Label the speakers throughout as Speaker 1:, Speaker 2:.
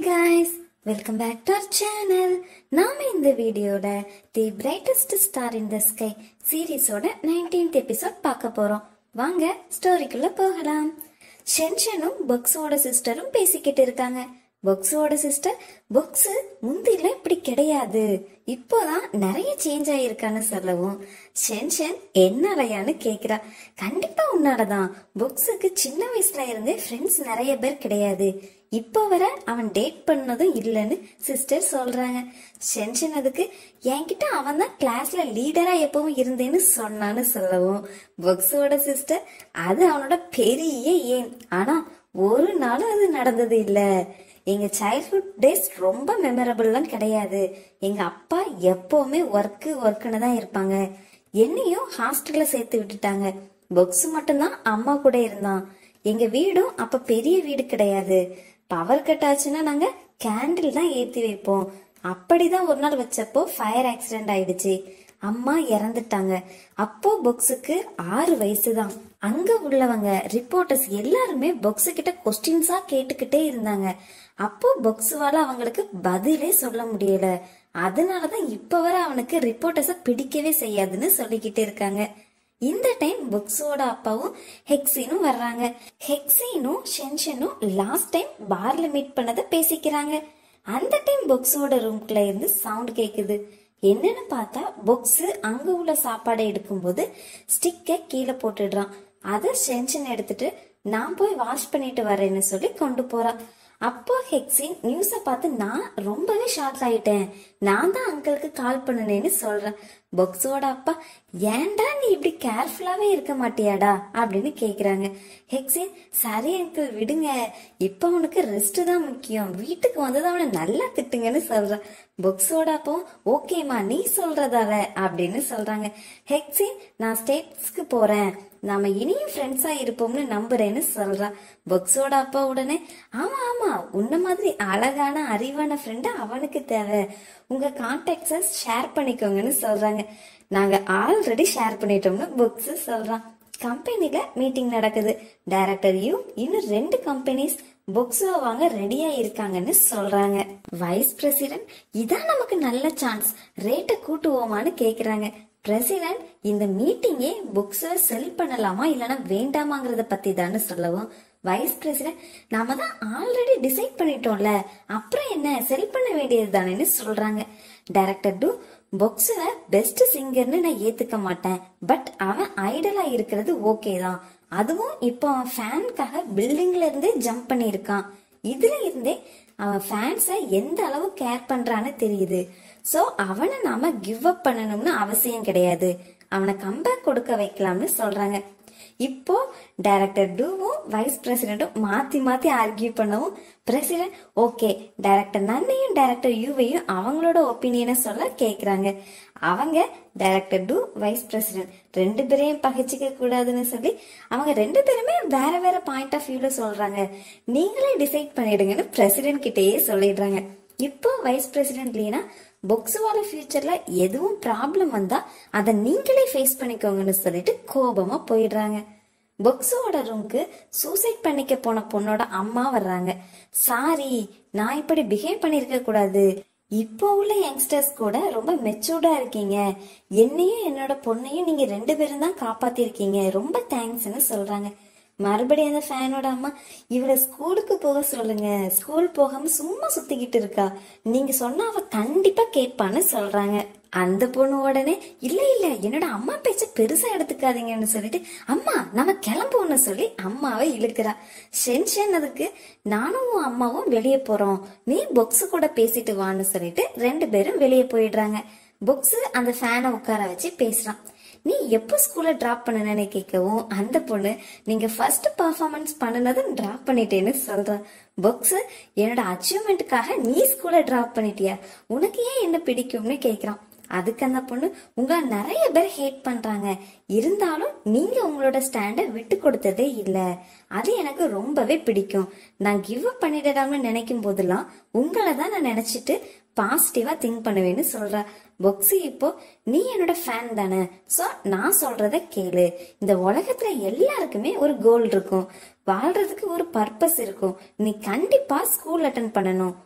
Speaker 1: guys welcome back to our channel நாம இந்த வீடியோல the brightest star in the sky சீரிஸோட 19th எபிசோட் பார்க்க போறோம் வாங்க ஸ்டோரிக்குள்ள போகலாம் ஷென்ஷனும் பொக்ஸோட சிஸ்டரும் பேசிக்கிட்டு இருக்காங்க பொக்ஸோட சிஸ்டர் பொக்ஸ் முந்தில இப்படி கிடையாது இப்போதான் நிறைய சேஞ்ச் ஆயிருக்கான்னு சொல்லவும் ஷென்ஷன் என்னறையான்னு கேக்குறா கண்டிப்பா உன்னாலதான் பொக்ஸுக்கு சின்ன வயசுல இருந்தே ஃப்ரெண்ட்ஸ் நிறைய பேர் கிடையாது இப்போ வர அவன் டேட் பண்ணதும் இல்லைன்னு சிஸ்டர் சொல்றாங்க ஷென்ஷன் அதுக்கு என்கிட்ட அவன் தான் கிளாஸ்ல லீடரா எப்பவும் இருந்தேன்னு சொன்னான்னு சொல்லவும் பொக்ஸோட சிஸ்டர் அது அவனோட பெரிய ஏம் ஆனா ஒரு நாளும் அது நடந்தது இல்ல எங்க சைல்ட்ஹுட் டேஸ் ரொம்ப மெமரபிள்லாம் கிடையாது எங்க அப்பா எப்பவுமே ஒர்க்கு ஒர்க்குன்னு தான் இருப்பாங்க என்னையும் ஹாஸ்டல்ல சேர்த்து விட்டுட்டாங்க பொக்ஸ் மட்டும்தான் அம்மா கூட இருந்தான் எங்க வீடும் அப்ப பெரிய வீடு கிடையாது பவர் கட் ஆச்சுன்னா நாங்க கேண்டில் தான் ஏத்தி வைப்போம் அப்படிதான் ஒரு நாள் வச்சப்போ ஃபயர் ஆக்சிடென்ட் ஆயிடுச்சு அம்மா இறந்துட்டாங்க அப்போ பொக்ஸுக்கு ஆறு வயசு தான் அங்க உள்ளவங்க ரிப்போர்ட்டர்ஸ் எல்லாருமே பொக்ஸு கிட்ட கொஸ்டின்ஸா கேட்டுக்கிட்டே இருந்தாங்க அப்போ பொக்ஸுவால அவங்களுக்கு பதிலே சொல்ல முடியல அதனாலதான் இப்ப வர அவனுக்கு ரிப்போர்ட்டர்ஸ பிடிக்கவே செய்யாதுன்னு சொல்லிக்கிட்டே இருக்காங்க இந்த டைம் புக்ஸோட அப்பாவும் ஹெக்ஸினும் வர்றாங்க ஹெக்ஸினும் ஷென்ஷனும் லாஸ்ட் டைம் பார்ல மீட் பண்ணத பேசிக்கிறாங்க அந்த டைம் புக்ஸோட ரூம்குள்ள இருந்து சவுண்ட் கேக்குது என்னன்னு பார்த்தா புக்ஸ் அங்க உள்ள சாப்பாடை எடுக்கும்போது ஸ்டிக்க கீழே போட்டுடுறான் அத ஷென்ஷன் எடுத்துட்டு நான் போய் வாஷ் பண்ணிட்டு வரேன்னு சொல்லி கொண்டு போறான் அப்போ ஹெக்ஸின் நியூஸ பார்த்து நான் ரொம்பவே ஷாக் ஆயிட்டேன் நான் தான் அங்கிளுக்கு கால் பண்ணுனேன்னு சொல்றேன் பொக்ஸோட அப்பா ஏன்டா நீ இப்படி கேர்ஃபுல்லாவே இருக்க மாட்டியாடா அப்படின்னு கேக்குறாங்க ஹெக்ஸின் சரி அங்கிள் விடுங்க இப்ப அவனுக்கு ரெஸ்ட் தான் முக்கியம் வீட்டுக்கு வந்தது அவனை நல்லா திட்டுங்கன்னு சொல்றான் பொக்ஸோட அப்போ ஓகேமா நீ சொல்றதால அப்படின்னு சொல்றாங்க ஹெக்ஸின் நான் ஸ்டேட்ஸ்க்கு போறேன் நாம இனியும் ஃப்ரெண்ட்ஸா இருப்போம்னு நம்புறேன்னு சொல்றா பொக்ஸோட அப்பா உடனே ஆமா ஆமா உன்ன மாதிரி அழகான அறிவான ஃப்ரெண்ட் அவனுக்கு தேவை உங்க கான்டாக்ட்ஸ ஷேர் பண்ணிக்கோங்கன்னு சொல்றாங்க நாங்க ஆல்ரெடி ஷேர் பண்ணிட்டோம்னு புக்ஸ் சொல்றான் கம்பெனில மீட்டிங் நடக்குது டைரக்டர் யூ இன்னும் ரெண்டு கம்பெனிஸ் புக்ஸ் வாங்க ரெடியா இருக்காங்கன்னு சொல்றாங்க வைஸ் பிரசிடென்ட் இதான் நமக்கு நல்ல சான்ஸ் ரேட்டை கூட்டுவோமான்னு கேக்குறாங்க பிரசிடென்ட் இந்த மீட்டிங்கே புக்ஸ செல் பண்ணலாமா இல்லனா வேண்டாமாங்கிறத பத்தி தானே சொல்லவும் வைஸ் பிரசிடென்ட் நாம தான் ஆல்ரெடி டிசைட் பண்ணிட்டோம்ல அப்புறம் என்ன செல் பண்ண வேண்டியது தானேன்னு சொல்றாங்க டைரக்டர் டு பொக்ஸ்ல பெஸ்ட் சிங்கர்னு நான் ஏத்துக்க மாட்டேன் பட் அவன் ஐடலா இருக்கிறது ஓகே தான் அதுவும் இப்போ அவன் ஃபேனுக்காக பில்டிங்ல இருந்தே ஜம்ப் பண்ணியிருக்கான் இதுல இருந்தே அவன் ஃபேன்ஸ எந்த அளவு கேர் பண்றான்னு தெரியுது சோ அவனை நாம கிவ் அப் பண்ணணும்னு அவசியம் கிடையாது அவனை கம்பேக் கொடுக்க வைக்கலாம்னு சொல்றாங்க இப்போ டைரக்டர் டூவும் வைஸ் பிரசிடென்ட்டும் மாத்தி மாத்தி ஆர்கியூ பண்ணவும் பிரசிடென்ட் ஓகே டைரக்டர் நன்னையும் டைரக்டர் யூவையும் அவங்களோட ஒப்பீனியனை சொல்ல கேக்குறாங்க அவங்க டைரக்டர் டூ வைஸ் பிரசிடென்ட் ரெண்டு பேரையும் பகைச்சிக்க கூடாதுன்னு சொல்லி அவங்க ரெண்டு பேருமே வேற வேற பாயிண்ட் ஆஃப் வியூல சொல்றாங்க நீங்களே டிசைட் பண்ணிடுங்கன்னு பிரசிடென்ட் கிட்டேயே சொல்லிடுறாங்க இப்போ வைஸ் பிரசிடென்ட் லீனா பொக்ஸுவால ஃபியூச்சர்ல எதுவும் ப்ராப்ளம் வந்தா அதை நீங்களே ஃபேஸ் பண்ணிக்கோங்கன்னு சொல்லிட்டு கோபமா போயிடுறாங்க பொக்ஸோட ரூம்க்கு சூசைட் பண்ணிக்க போன பொண்ணோட அம்மா வர்றாங்க சாரி நான் இப்படி பிஹேவ் பண்ணிருக்க கூடாது இப்போ உள்ள யங்ஸ்டர்ஸ் கூட ரொம்ப மெச்சூர்டா இருக்கீங்க என்னையும் என்னோட பொண்ணையும் நீங்க ரெண்டு பேரும் தான் காப்பாத்திருக்கீங்க ரொம்ப தேங்க்ஸ்னு சொல்றாங்க மறுபடியும் அந்த ஃபேனோட அம்மா இவளை ஸ்கூலுக்கு போக சொல்லுங்க ஸ்கூல் போகாம சும்மா சுத்திக்கிட்டு இருக்கா நீங்க சொன்னா அவ கண்டிப்பா கேட்பான்னு சொல்றாங்க அந்த பொண்ணு உடனே இல்ல இல்ல என்னோட அம்மா பேச்ச பெருசா எடுத்துக்காதீங்கன்னு சொல்லிட்டு அம்மா நம்ம கிளம்புவோம்னு சொல்லி அம்மாவை இழுக்கிறா ஷென்ஷன் அதுக்கு நானும் உன் அம்மாவும் வெளியே போறோம் நீ பொக்ஸ் கூட பேசிட்டு வான்னு சொல்லிட்டு ரெண்டு பேரும் வெளியே போயிடுறாங்க பொக்ஸ் அந்த ஃபேனை உட்கார வச்சு பேசுறான் நீ எப்போ ஸ்கூல்ல டிராப் பண்ணனு கேட்கவும் அந்த பொண்ணு நீங்க ஃபர்ஸ்ட் பர்ஃபார்மன்ஸ் பண்ணனதும் டிராப் பண்ணிட்டேன்னு சொல்றான் புக்ஸ் என்னோட அச்சீவ்மெண்ட்டுக்காக நீ ஸ்கூல்ல டிராப் பண்ணிட்டியா உனக்கு ஏன் என்ன பிடிக்கும்னு கேக்குறான் அதுக்கு அந்த பொண்ணு உங்களை நிறைய பேர் ஹேட் பண்றாங்க இருந்தாலும் நீங்க உங்களோட ஸ்டாண்ட விட்டு கொடுத்ததே இல்ல அது எனக்கு ரொம்பவே பிடிக்கும் நான் கிவ் அப் பண்ணிடலாம்னு நினைக்கும் போதெல்லாம் உங்களை தான் நான் நினைச்சிட்டு பாசிட்டிவா திங்க் பண்ணுவேன்னு சொல்ற பொக்ஸி இப்போ நீ என்னோட ஃபேன் தானே சோ நான் சொல்றத கேளு இந்த உலகத்துல எல்லாருக்குமே ஒரு கோல் இருக்கும் வாழ்றதுக்கு ஒரு பர்பஸ் இருக்கும் நீ கண்டிப்பா ஸ்கூல் அட்டன் பண்ணணும்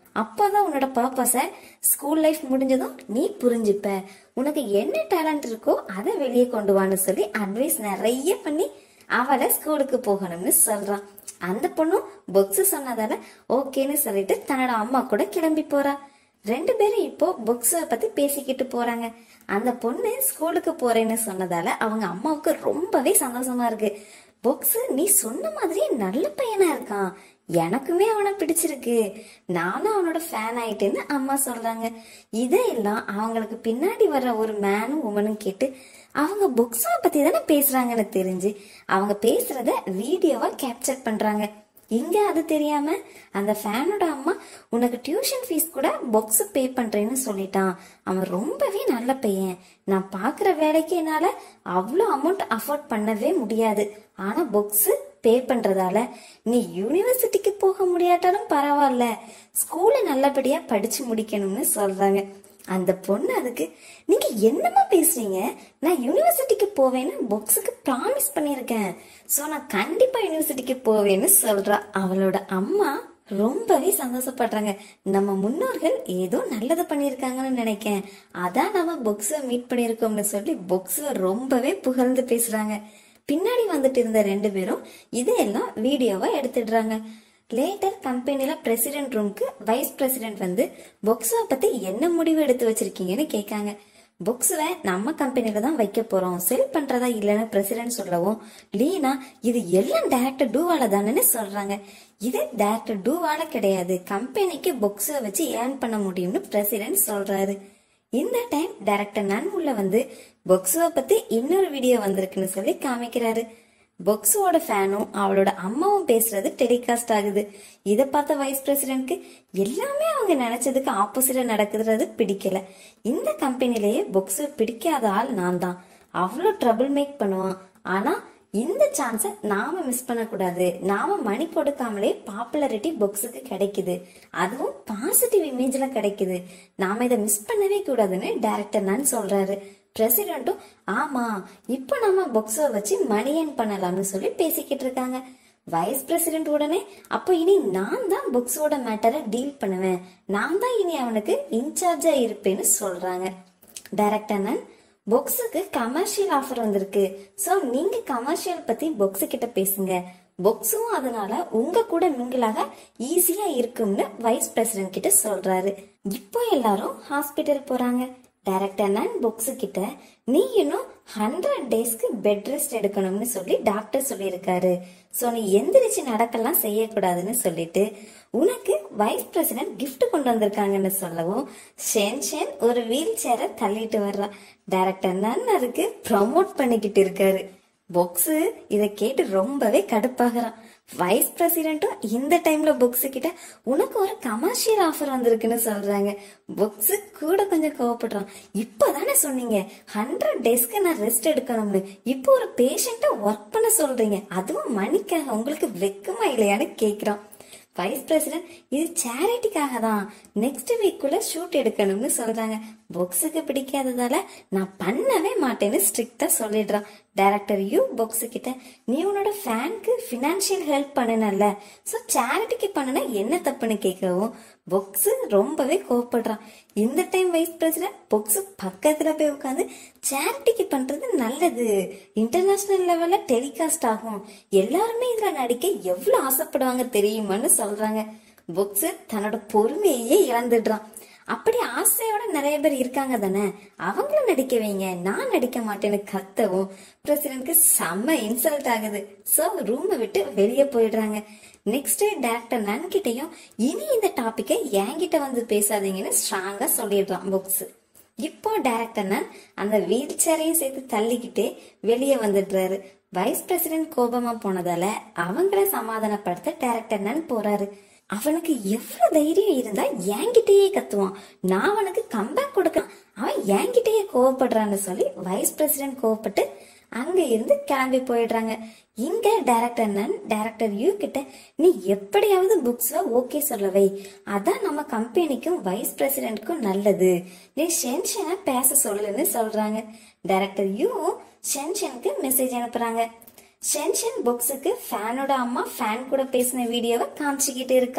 Speaker 1: அப்போதான் உன்னோட பர்பஸ ஸ்கூல் லைஃப் முடிஞ்சதும் நீ புரிஞ்சுப்ப உனக்கு என்ன டேலண்ட் இருக்கோ அதை வெளியே கொண்டு வான்னு சொல்லி அட்வைஸ் நிறைய பண்ணி அவளை ஸ்கூலுக்கு போகணும்னு சொல்றான் அந்த பொண்ணும் புக்ஸ் சொன்னதால ஓகேன்னு சொல்லிட்டு தன்னோட அம்மா கூட கிளம்பி போறா ரெண்டு பேரும் இப்போ புக்ஸ பத்தி பேசிக்கிட்டு போறாங்க அந்த பொண்ணு ஸ்கூலுக்கு போறேன்னு சொன்னதால அவங்க அம்மாவுக்கு ரொம்பவே சந்தோஷமா இருக்கு புக்ஸ் நீ சொன்ன மாதிரியே நல்ல பையனா இருக்கான் எனக்குமே அவனை பிடிச்சிருக்கு நானும் அவனோட ஃபேன் ஆயிட்டேன்னு அம்மா சொல்றாங்க இதையெல்லாம் அவங்களுக்கு பின்னாடி வர்ற ஒரு மேனும் உமனும் கேட்டு அவங்க புக்ஸை பத்தி தானே பேசுறாங்கன்னு தெரிஞ்சு அவங்க பேசுறத வீடியோவா கேப்சர் பண்றாங்க இங்க அது தெரியாம அந்த ஃபேனோட அம்மா உனக்கு டியூஷன் ஃபீஸ் கூட புக்ஸ் பே பண்றேன்னு சொல்லிட்டான் அவன் ரொம்பவே நல்ல பையன் நான் பாக்குற வேலைக்கு என்னால அவ்வளோ அமௌண்ட் அஃபோர்ட் பண்ணவே முடியாது ஆனா புக்ஸ் பே பண்றதால நீ யூனிவர்சிட்டிக்கு போக முடியாட்டாலும் பரவாயில்ல ஸ்கூல்ல நல்லபடியா படிச்சு முடிக்கணும்னு சொல்றாங்க அந்த பொண்ணு அதுக்கு நீங்க என்னமா பேசுறீங்க நான் யூனிவர்சிட்டிக்கு போவேன்னு புக்ஸுக்கு ப்ராமிஸ் பண்ணியிருக்கேன் சோ நான் கண்டிப்பா யூனிவர்சிட்டிக்கு போவேன்னு சொல்றா அவளோட அம்மா ரொம்பவே சந்தோஷப்படுறாங்க நம்ம முன்னோர்கள் ஏதோ நல்லது பண்ணியிருக்காங்கன்னு நினைக்கேன் அதான் நம்ம புக்ஸ மீட் பண்ணியிருக்கோம்னு சொல்லி புக்ஸ ரொம்பவே புகழ்ந்து பேசுறாங்க பின்னாடி வந்துட்டு இருந்த ரெண்டு பேரும் இதையெல்லாம் வீடியோவா எடுத்துடுறாங்க லேட்டர் கம்பெனில பிரசிடென்ட் ரூம்க்கு வைஸ் பிரசிடென்ட் வந்து புக்ஸை பத்தி என்ன முடிவு எடுத்து வச்சிருக்கீங்கன்னு கேட்காங்க புக்ஸ்ல நம்ம கம்பெனில தான் வைக்க போறோம் செல் பண்றதா இல்லைன்னு பிரசிடென்ட் சொல்லவும் லீனா இது எல்லாம் டைரக்டர் டூவால தானேன்னு சொல்றாங்க இது டைரக்டர் டூவால கிடையாது கம்பெனிக்கு புக்ஸை வச்சு ஏர்ன் பண்ண முடியும்னு பிரசிடென்ட் சொல்றாரு இந்த டைம் டைரக்டர் நன் உள்ள வந்து பொக்ஸுவை பத்தி இன்னொரு வீடியோ வந்திருக்குன்னு சொல்லி காமிக்கிறாரு பொக்ஸுவோட ஃபேனும் அவளோட அம்மாவும் பேசுறது டெலிகாஸ்ட் ஆகுது இத பார்த்த வைஸ் பிரசிடென்ட்க்கு எல்லாமே அவங்க நினைச்சதுக்கு ஆப்போசிட்டா நடக்குதுறது பிடிக்கல இந்த கம்பெனிலேயே பொக்ஸு பிடிக்காத ஆள் நான் தான் அவ்வளோ ட்ரபிள் மேக் பண்ணுவான் ஆனா இந்த சான்ஸை நாம மிஸ் பண்ணக்கூடாது நாம மணி கொடுக்காமலே பாப்புலாரிட்டி புக்ஸுக்கு கிடைக்குது அதுவும் பாசிட்டிவ் இமேஜ்ல கிடைக்குது நாம இதை மிஸ் பண்ணவே கூடாதுன்னு டைரக்டர் நான் சொல்றாரு பிரசிடென்ட்டும் ஆமா இப்போ நம்ம புக்ஸை வச்சு மணி ஏர்ன் பண்ணலாம்னு சொல்லி பேசிக்கிட்டு இருக்காங்க வைஸ் பிரசிடென்ட் உடனே அப்போ இனி நான் தான் புக்ஸோட மேட்டரை டீல் பண்ணுவேன் நான் தான் இனி அவனுக்கு இன்சார்ஜா இருப்பேன்னு சொல்றாங்க டைரக்டர் நான் புக்ஸுக்கு கமர்ஷியல் ஆஃபர் வந்திருக்கு சோ நீங்க கமர்ஷியல் பத்தி புக்ஸ் கிட்ட பேசுங்க புக்ஸும் அதனால உங்க கூட மிங்கிளாக ஈஸியா இருக்கும்னு வைஸ் பிரசிடென்ட் கிட்ட சொல்றாரு இப்போ எல்லாரும் ஹாஸ்பிட்டல் போறாங்க டைரக்டர் நான் புக்ஸ் கிட்ட நீ இன்னும் ஹண்ட்ரட் டேஸ்க்கு பெட் ரெஸ்ட் எடுக்கணும்னு சொல்லி டாக்டர் சொல்லியிருக்காரு சோ நீ எந்திரிச்சு நடக்கலாம் செய்யக்கூடாதுன்னு சொல்லிட்டு உனக்கு வைஸ் பிரசிடென்ட் gift கொண்டு வந்திருக்காங்கன்னு சொல்லவும் ஷேன் ஷேன் ஒரு வீல் சேரை தள்ளிட்டு வர்றா டைரக்டர் நான் அதுக்கு ப்ரமோட் பண்ணிக்கிட்டு இருக்காரு பொக்ஸ் இத கேட்டு ரொம்பவே கடுப்பாகிறான் வைஸ் பிரசிடென்ட்டும் இந்த டைம்ல புக்ஸ் கிட்ட உனக்கு ஒரு கமர்ஷியல் ஆஃபர் வந்திருக்குன்னு சொல்றாங்க புக்ஸ் கூட கொஞ்சம் கோவப்படுறான் இப்பதானே சொன்னீங்க ஹண்ட்ரட் டேஸ்க்கு நான் ரெஸ்ட் எடுக்கணும்னு இப்போ ஒரு பேஷண்ட்டை ஒர்க் பண்ண சொல்றீங்க அதுவும் மணிக்காக உங்களுக்கு வெக்கமா இல்லையான்னு கேக்குறான் வைஸ் பிரசிடென்ட் இது சேரிட்டிக்காக தான் நெக்ஸ்ட் வீக்குள்ள ஷூட் எடுக்கணும்னு சொல்றாங்க பொக்ஸுக்கு பிடிக்காததால நான் பண்ணவே மாட்டேன்னு ஸ்ட்ரிக்டா சொல்லிடுறான் டைரக்டர் யூ பொக்ஸ் கிட்ட நீ உன்னோட ஃபேனுக்கு ஃபினான்ஷியல் ஹெல்ப் பண்ணனல்ல சோ சேரிட்டிக்கு பண்ணுனா என்ன தப்புன்னு கேட்கவும் பொக்ஸ் ரொம்பவே கோவப்படுறான் இந்த டைம் வைஸ் பிரசிடென்ட் பொக்ஸ் பக்கத்துல போய் உட்காந்து சேரிட்டிக்கு பண்றது நல்லது இன்டர்நேஷனல் லெவல்ல டெலிகாஸ்ட் ஆகும் எல்லாருமே இதுல நடிக்க எவ்வளவு ஆசைப்படுவாங்க தெரியுமான்னு சொல்றாங்க பொக்ஸ் தன்னோட பொறுமையே இழந்துடுறான் அப்படி ஆசையோட நிறைய பேர் இருக்காங்க தானே அவங்கள நடிக்க வைங்க நான் நடிக்க மாட்டேன்னு கத்தவும் பிரசிடென்ட்க்கு செம்ம இன்சல்ட் ஆகுது சோ ரூமை விட்டு வெளியே போயிடுறாங்க நெக்ஸ்ட் டேரக்டர் நன்கிட்டயும் இனி இந்த டாபிக்கை என்கிட்ட வந்து பேசாதீங்கன்னு ஸ்ட்ராங்கா சொல்லிடுறான் புக்ஸ் இப்போ டைரக்டர் நான் அந்த வீல் சேரையும் சேர்த்து தள்ளிக்கிட்டே வெளியே வந்துடுறாரு வைஸ் பிரசிடென்ட் கோபமா போனதால அவங்கள சமாதானப்படுத்த டைரக்டர் நான் போறாரு அவனுக்கு எவ்வளவு தைரியம் இருந்தா என்கிட்டயே கத்துவான் நான் அவனுக்கு கம்பேக் கொடுக்க அவன் என்கிட்டயே கோவப்படுறான்னு சொல்லி வைஸ் பிரசிடென்ட் கோவப்பட்டு அங்க இருந்து கிளம்பி போயிடுறாங்க இங்க டைரக்டர் நன் டைரக்டர் யூ கிட்ட நீ எப்படியாவது புக்ஸ்ல ஓகே சொல்லவை அதான் நம்ம கம்பெனிக்கும் வைஸ் பிரசிடென்ட்க்கும் நல்லது நீ ஷென்ஷனை பேச சொல்லுன்னு சொல்றாங்க டைரக்டர் யூ ஷென்ஷனுக்கு மெசேஜ் அனுப்புறாங்க ஷென்ஷன் புக்ஸுக்கு ஃபேனோட அம்மா ஃபேன் கூட பேசின வீடியோவை காமிச்சுக்கிட்டு இருக்கா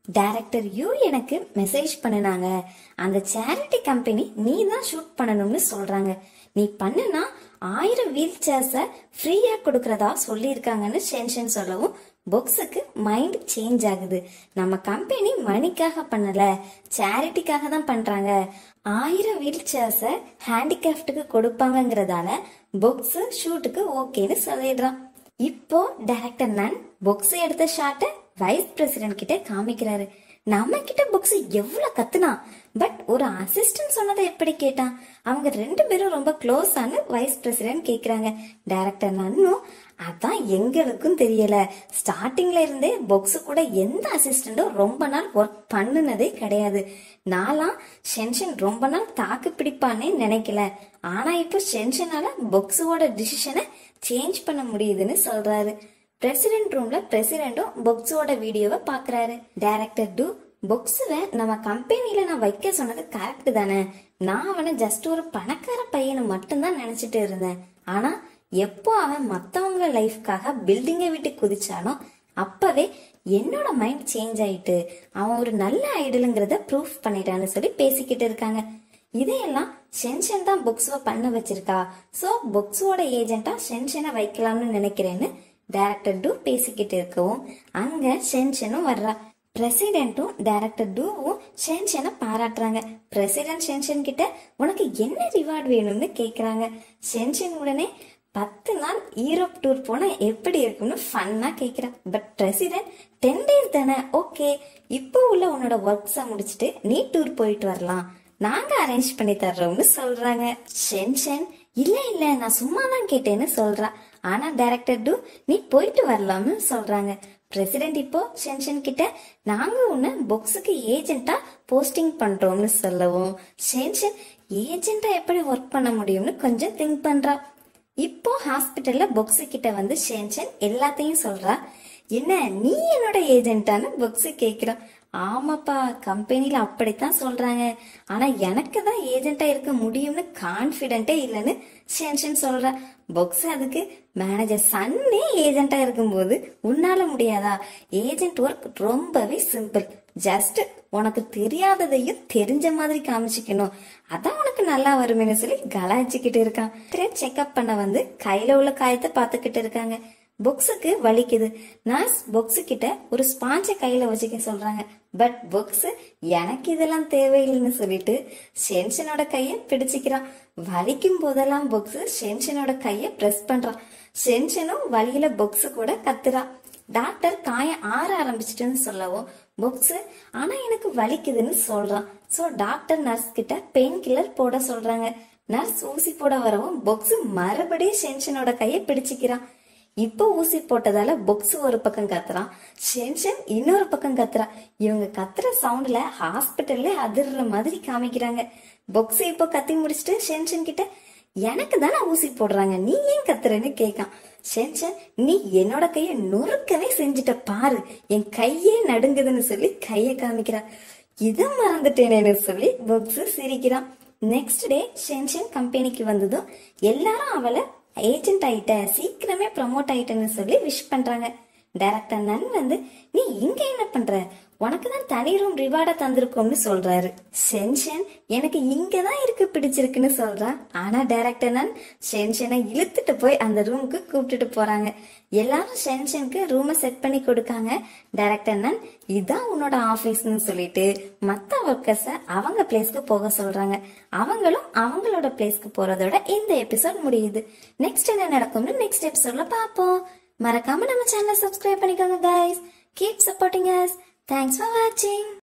Speaker 1: டைரக்டர் யூ எனக்கு மெசேஜ் பண்ணினாங்க அந்த சேரிட்டி கம்பெனி நீ தான் ஷூட் பண்ணணும்னு சொல்றாங்க நீ பண்ணுனா ஆயிரம் வீல் சேர்ஸ ஃப்ரீயா கொடுக்கறதா சொல்லியிருக்காங்கன்னு ஷென்ஷன் சொல்லவும் பொக்ஸுக்கு மைண்ட் சேஞ்ச் ஆகுது நம்ம கம்பெனி மணிக்காக பண்ணல சேரிட்டிக்காக தான் பண்றாங்க ஆயிரம் வீல் சேர்ஸ ஹேண்டிகிராஃப்டுக்கு கொடுப்பாங்கங்கிறதால பொக்ஸ் ஷூட்டுக்கு ஓகேன்னு சொல்லிடுறான் இப்போ டைரக்டர் நன் பொக்ஸ் எடுத்த ஷாட்டை வைஸ் பிரசிடென்ட் கிட்ட காமிக்கிறாரு நம்ம கிட்ட புக்ஸ் எவ்வளவு கத்துனா பட் ஒரு அசிஸ்டன்ட் சொன்னதை எப்படி கேட்டான் அவங்க ரெண்டு பேரும் ரொம்ப க்ளோஸ் ஆன வைஸ் பிரசிடென்ட் கேக்குறாங்க டைரக்டர் நன்னும் அதான் எங்களுக்கும் தெரியல ஸ்டார்டிங்ல இருந்தே பொக்ஸ் கூட எந்த அசிஸ்டண்டும் ரொம்ப நாள் ஒர்க் பண்ணுனதே கிடையாது நான்லாம் ஷென்ஷன் ரொம்ப நாள் தாக்கு பிடிப்பானே நினைக்கல ஆனா இப்போ ஷென்ஷனால பொக்ஸோட டிசிஷனை சேஞ்ச் பண்ண முடியுதுன்னு சொல்றாரு பிரசிடென்ட் ரூம்ல பிரசிடென்டும் பொக்ஸோட வீடியோவை பாக்குறாரு டைரக்டர் டு பொக்ஸுவ நம்ம கம்பெனில நான் வைக்க சொன்னது கரெக்ட் தானே நான் அவனை ஜஸ்ட் ஒரு பணக்கார பையனை மட்டும்தான் நினைச்சிட்டு இருந்தேன் ஆனா எப்போ அவன் மத்தவங்க லைஃப்காக பில்டிங்கை விட்டு குதிச்சானோ அப்பவே என்னோட மைண்ட் சேஞ்ச் ஆயிட்டு அவன் ஒரு நல்ல ஐடலுங்கிறத ப்ரூஃப் பண்ணிட்டான்னு சொல்லி பேசிக்கிட்டு இருக்காங்க இதையெல்லாம் ஷென்ஷன் தான் புக்ஸுவை பண்ண வச்சிருக்கா சோ புக்ஸோட ஏஜென்ட்டா ஷென்ஷனை வைக்கலாம்னு நினைக்கிறேன்னு டைரக்டர் டூ பேசிக்கிட்டு இருக்கவும் அங்க ஷென்ஷனும் வர்றா பிரசிடென்ட்டும் டைரக்டர் டூவும் ஷென்ஷனை பாராட்டுறாங்க பிரசிடென்ட் ஷென்ஷன் கிட்ட உனக்கு என்ன ரிவார்ட் வேணும்னு கேக்குறாங்க ஷென்ஷன் உடனே பத்து நாள் ஈரோப் டூர் போனா எப்படி இருக்கும்னு ஃபன்னா கேக்குறேன் பட் பிரசிடென்ட் டென் டேஸ் தானே ஓகே இப்போ உள்ள உன்னோட ஒர்க்ஸை முடிச்சுட்டு நீ டூர் போயிட்டு வரலாம் நாங்க அரேஞ்ச் பண்ணி தர்றோம்னு சொல்றாங்க ஷென்ஷன் இல்ல இல்ல நான் சும்மா தான் கேட்டேன்னு சொல்றா ஆனா டைரக்டர் டு நீ போயிட்டு வரலாம்னு சொல்றாங்க பிரசிடென்ட் இப்போ ஷென்ஷன் கிட்ட நாங்க உன்னை பொக்ஸுக்கு ஏஜென்ட்டா போஸ்டிங் பண்றோம்னு சொல்லவும் ஷென்ஷன் ஏஜென்ட்டா எப்படி ஒர்க் பண்ண முடியும்னு கொஞ்சம் திங்க் பண்றா இப்போ ஹாஸ்பிட்டல்ல பொக்ஸு கிட்ட வந்து ஷென்ஷன் எல்லாத்தையும் சொல்றா என்ன நீ என்னோட ஏஜென்ட்டான்னு பொக்ஸு கேக்குறான் ஆமாப்பா கம்பெனில அப்படித்தான் சொல்றாங்க ஆனா எனக்கு தான் ஏஜென்ட்டா இருக்க முடியும்னு கான்பிடென்ட்டே இல்லைன்னு ஷென்ஷன் சொல்றா பொக்ஸ் அதுக்கு மேனேஜர் சன்னே ஏஜென்ட்டா இருக்கும்போது உன்னால முடியாதா ஏஜென்ட் ஒர்க் ரொம்பவே சிம்பிள் ஜஸ்ட் உனக்கு தெரியாததையும் தெரிஞ்ச மாதிரி காமிச்சிக்கணும் அதான் உனக்கு நல்லா வருமேன்னு சொல்லி கலாய்ச்சிக்கிட்டு இருக்கான் செக்அப் பண்ண வந்து கையில உள்ள காயத்தை பாத்துக்கிட்டு இருக்காங்க புக்ஸுக்கு வலிக்குது நர்ஸ் புக்ஸு கிட்ட ஒரு ஸ்பாஞ்சை கையில வச்சுக்க சொல்றாங்க பட் புக்ஸ் எனக்கு இதெல்லாம் தேவையில்லைன்னு சொல்லிட்டு ஷென்ஷனோட கைய பிடிச்சிக்கிறான் வலிக்கும் போதெல்லாம் புக்ஸ் ஷென்ஷனோட கைய பிரஸ் பண்றான் ஷென்ஷனும் வலியில புக்ஸ் கூட கத்துறா டாக்டர் காயம் ஆற ஆரம்பிச்சிட்டுன்னு சொல்லவும் புக்ஸ் ஆனா எனக்கு வலிக்குதுன்னு சொல்றான் சோ டாக்டர் நர்ஸ் கிட்ட பெயின் கில்லர் போட சொல்றாங்க நர்ஸ் ஊசி போட வரவும் புக்ஸ் மறுபடியும் ஷென்ஷனோட கைய பிடிச்சிக்கிறான் இப்போ ஊசி போட்டதால பொக்ஸ் ஒரு பக்கம் கத்துறான் ஷென்ஷன் இன்னொரு பக்கம் கத்துறான் இவங்க கத்துற சவுண்ட்ல ஹாஸ்பிட்டல்ல அதிர்ற மாதிரி காமிக்கிறாங்க பொக்ஸ் இப்போ கத்தி முடிச்சுட்டு ஷென்ஷன் கிட்ட எனக்கு தானே ஊசி போடுறாங்க நீ ஏன் கத்துறன்னு கேட்கான் ஷென்ஷன் நீ என்னோட கைய நொறுக்கவே செஞ்சுட்ட பாரு என் கையே நடுங்குதுன்னு சொல்லி கைய காமிக்கிறான் இத மறந்துட்டேனேன்னு சொல்லி பொக்ஸ் சிரிக்கிறான் நெக்ஸ்ட் டே ஷென்ஷன் கம்பெனிக்கு வந்ததும் எல்லாரும் அவளை ஏஜென்ட் ஆயிட்ட சீக்கிரமே ப்ரமோட் ஆயிட்டேன்னு சொல்லி விஷ் பண்றாங்க டைரக்டர் நன் வந்து நீ இங்க என்ன பண்ற உனக்கு தான் தனி ரூம் ரிவார்டா தந்திருக்கோம்னு சொல்றாரு ஷென்ஷன் எனக்கு இங்க தான் இருக்கு பிடிச்சிருக்குன்னு சொல்றா ஆனா டைரக்டர் நன் ஷென்ஷனை இழுத்துட்டு போய் அந்த ரூமுக்கு கூப்பிட்டுட்டு போறாங்க எல்லாரும் ஷென்ஷனுக்கு ரூமை செட் பண்ணி கொடுக்காங்க டைரக்டர் நன் இதான் உன்னோட ஆபீஸ்னு சொல்லிட்டு மத்த ஒர்க்கர்ஸ அவங்க பிளேஸ்க்கு போக சொல்றாங்க அவங்களும் அவங்களோட பிளேஸ்க்கு போறதோட இந்த எபிசோட் முடியுது நெக்ஸ்ட் என்ன நடக்கும்னு நெக்ஸ்ட் எபிசோட்ல பாப்போம் மறக்காம நம்ம சேனலை சப்ஸ்கிரைப் பண்ணிக்கோங்க guys keep supporting us thanks for வாட்சிங்